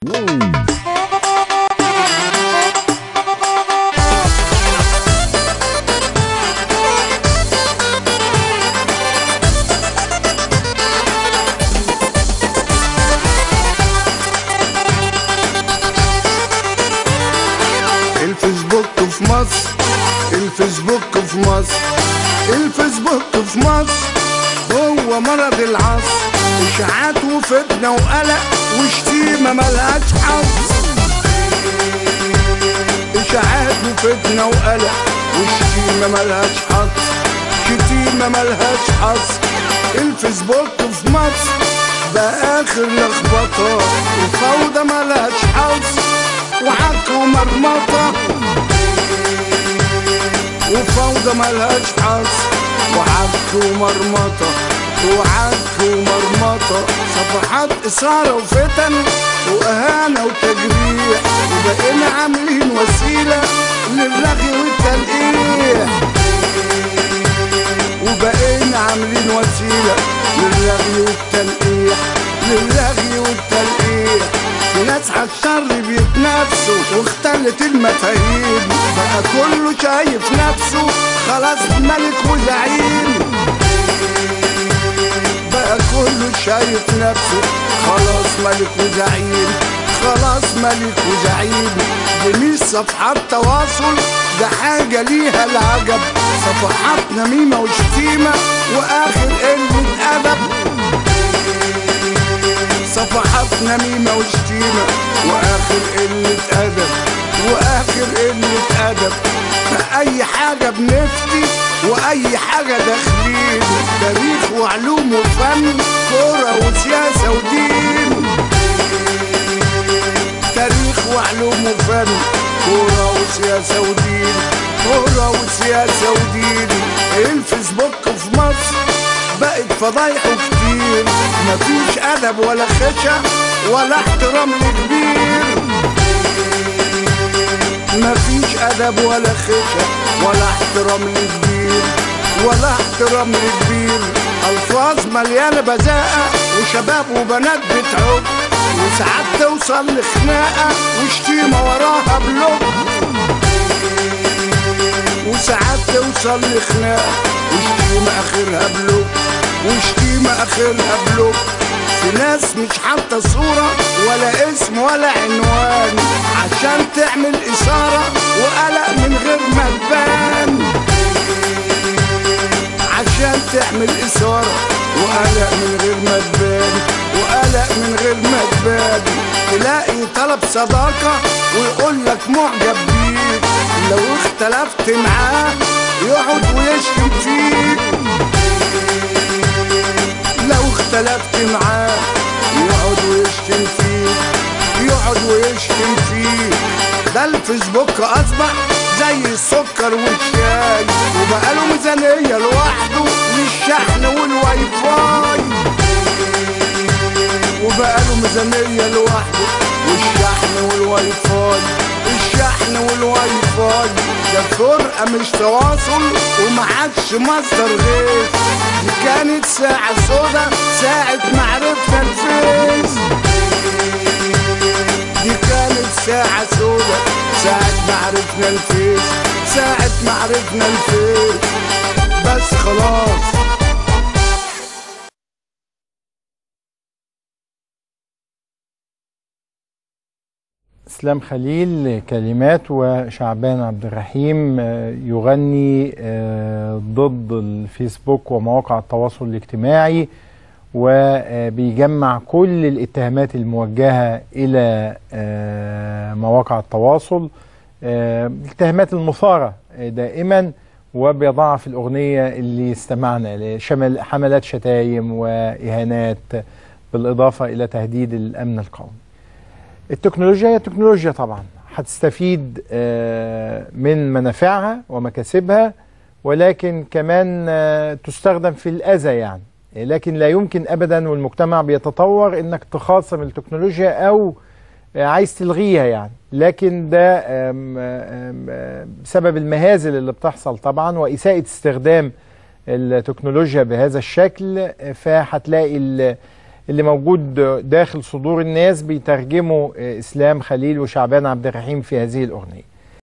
الفيسبوك في مصر الفيسبوك في مصر الفيسبوك في مصر هو مرض العصر اشاعات وفتنه وقلق وشتيمه ملهاش حظ اشاعات وفتنه وقلق وشتيمه ملهاش حظ شتيمه ملهاش حظ الفيسبوك في مصر بقى اخر لخبطه وفوضى ملهاش حظ وعك ومرمطه وفوضى ملهاش حظ وعك ومرمطة وعك ومرمطة صفحات إثارة وفتن وإهانة وتجريح وبقينا عاملين وسيلة للرغي والتلقيح وبقينا عاملين وسيلة للرغي والتلقيح للرغي والتلقيح في ناس على الشر بيتنافسوا واختلت المفاهيم بقى كله شايف نفسه خلاص ملك وزعيم بقى كله شايف نفسه خلاص ملك وزعيم خلاص ملك وزعيم دي مش صفحات تواصل ده حاجة ليها العجب صفحات نميمة وشتيمة وآخر قلة أدب صفحات نميمة وشتيمة وآخر قلة أدب وآخر قلة أدب أي حاجة بنفتي وأي حاجة داخلين تاريخ وعلوم وفن كورة وسياسة ودين تاريخ وعلوم وفن كورة وسياسة ودين كورة وسياسة ودين الفيسبوك في مصر بقت فضايحه كتير مفيش أدب ولا خشة ولا احترام لكبير مفيش أدب ولا خشة ولا احترام لكبير ولا احترام لكبير ألفاظ مليانة بذاءة وشباب وبنات بتعب وساعات توصل لخناقة وشتيمة وراها بلوك وساعات توصل لخناقة وشتيمة آخرها بلوك وشتيمة آخرها بلوك في ناس مش حاطة صورة ولا اسم ولا عنوان عشان تعمل إثارة وقلق من غير ما تبان عشان تعمل إثارة وقلق من غير ما تبان وقلق من غير ما تبان تلاقي طلب صداقة ويقول لك معجب بيك لو اختلفت معاه يقعد ويشتم فيك لو اختلفت معاه يقعد ويشتم فيك يقعد ويشتم فيك ده الفيسبوك اصبح زي السكر والشاي وبقى له ميزانيه لوحده للشحن والواي فاي وبقى له ميزانيه لوحده والشحن والواي فاي الشحن والواي فاي ده فرقه مش تواصل وما عادش مصدر غيث دي كانت ساعة سودا ساعة معرفة الفيس دي كانت ساعة سودا ساعة معرفنا الفيس ساعة معرفنا الفيس بس خلاص اسلام خليل كلمات وشعبان عبد الرحيم آه، يغني آه، ضد الفيسبوك ومواقع التواصل الاجتماعي وبيجمع كل الاتهامات الموجهة إلى آه، مواقع التواصل آه، الاتهامات المثارة آه، دائما وبيضعها في الأغنية اللي استمعنا شمل حملات شتايم وإهانات بالإضافة إلى تهديد الأمن القومي التكنولوجيا هي تكنولوجيا طبعا هتستفيد آه، من منافعها ومكاسبها ولكن كمان آه، تستخدم في الأذى يعني لكن لا يمكن أبدا والمجتمع بيتطور إنك تخاصم التكنولوجيا أو آه، عايز تلغيها يعني لكن ده آم، آم، آم، بسبب المهازل اللي بتحصل طبعا وإساءة استخدام التكنولوجيا بهذا الشكل فهتلاقي ال- اللي موجود داخل صدور الناس بيترجموا آه، اسلام خليل وشعبان عبد الرحيم في هذه الاغنيه